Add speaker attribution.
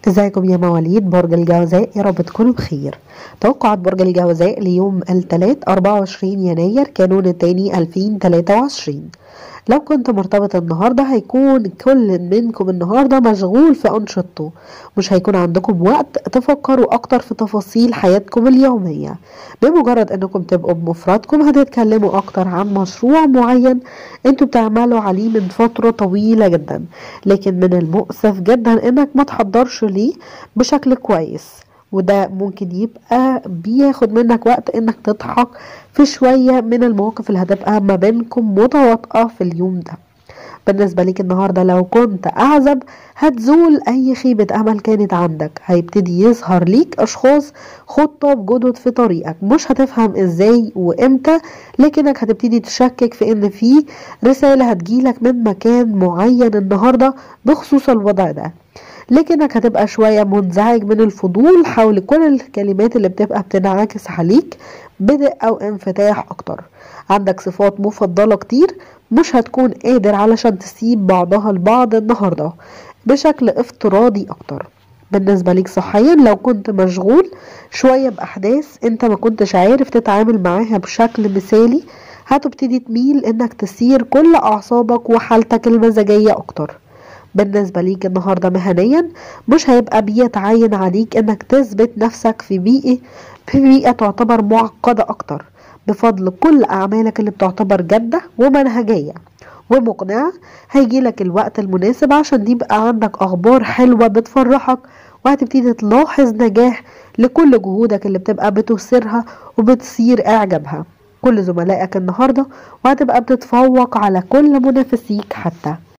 Speaker 1: ازيكم يا مواليد برج الجوزاء يا رب تكونوا بخير توقعات برج الجوزاء ليوم الثلاث 24 يناير كانون الثاني 2023 لو كنت مرتبط النهاردة هيكون كل منكم النهاردة مشغول في أنشطته مش هيكون عندكم وقت تفكروا أكتر في تفاصيل حياتكم اليومية بمجرد أنكم تبقوا بمفردكم هتتكلموا أكتر عن مشروع معين انتوا بتعملوا عليه من فترة طويلة جدا لكن من المؤسف جدا انك ما تحضرش ليه بشكل كويس وده ممكن يبقى بياخد منك وقت انك تضحك في شوية من المواقف اللي هتبقى ما بينكم متواطئة في اليوم ده بالنسبة ليك النهاردة لو كنت أعزب هتزول أي خيبة أمل كانت عندك هيبتدي يظهر ليك أشخاص خطاب جدد في طريقك مش هتفهم إزاي وإمتى لكنك هتبتدي تشكك في إن في رسالة هتجيلك من مكان معين النهاردة بخصوص الوضع ده لكنك هتبقى شوية منزعج من الفضول حول كل الكلمات اللي بتبقى بتنعكس عليك بدء أو انفتاح أكتر عندك صفات مفضلة كتير مش هتكون قادر علشان تسيب بعضها البعض النهاردة بشكل افتراضي أكتر بالنسبة ليك صحيا لو كنت مشغول شوية بأحداث انت ما كنتش عارف تتعامل معاها بشكل مثالي هتبتدي تميل انك تسير كل أعصابك وحالتك المزاجية أكتر بالنسبة ليك النهاردة مهنيا مش هيبقى بيتعين عليك انك تثبت نفسك في بيئة في بيئة تعتبر معقدة اكتر بفضل كل اعمالك اللي بتعتبر جادة ومنهجية ومقنعة هيجيلك الوقت المناسب عشان يبقى عندك اخبار حلوة بتفرحك وهتبتدي تلاحظ نجاح لكل جهودك اللي بتبقى بتثيرها وبتثير اعجابها كل زملائك النهاردة وهتبقى بتتفوق على كل منافسيك حتى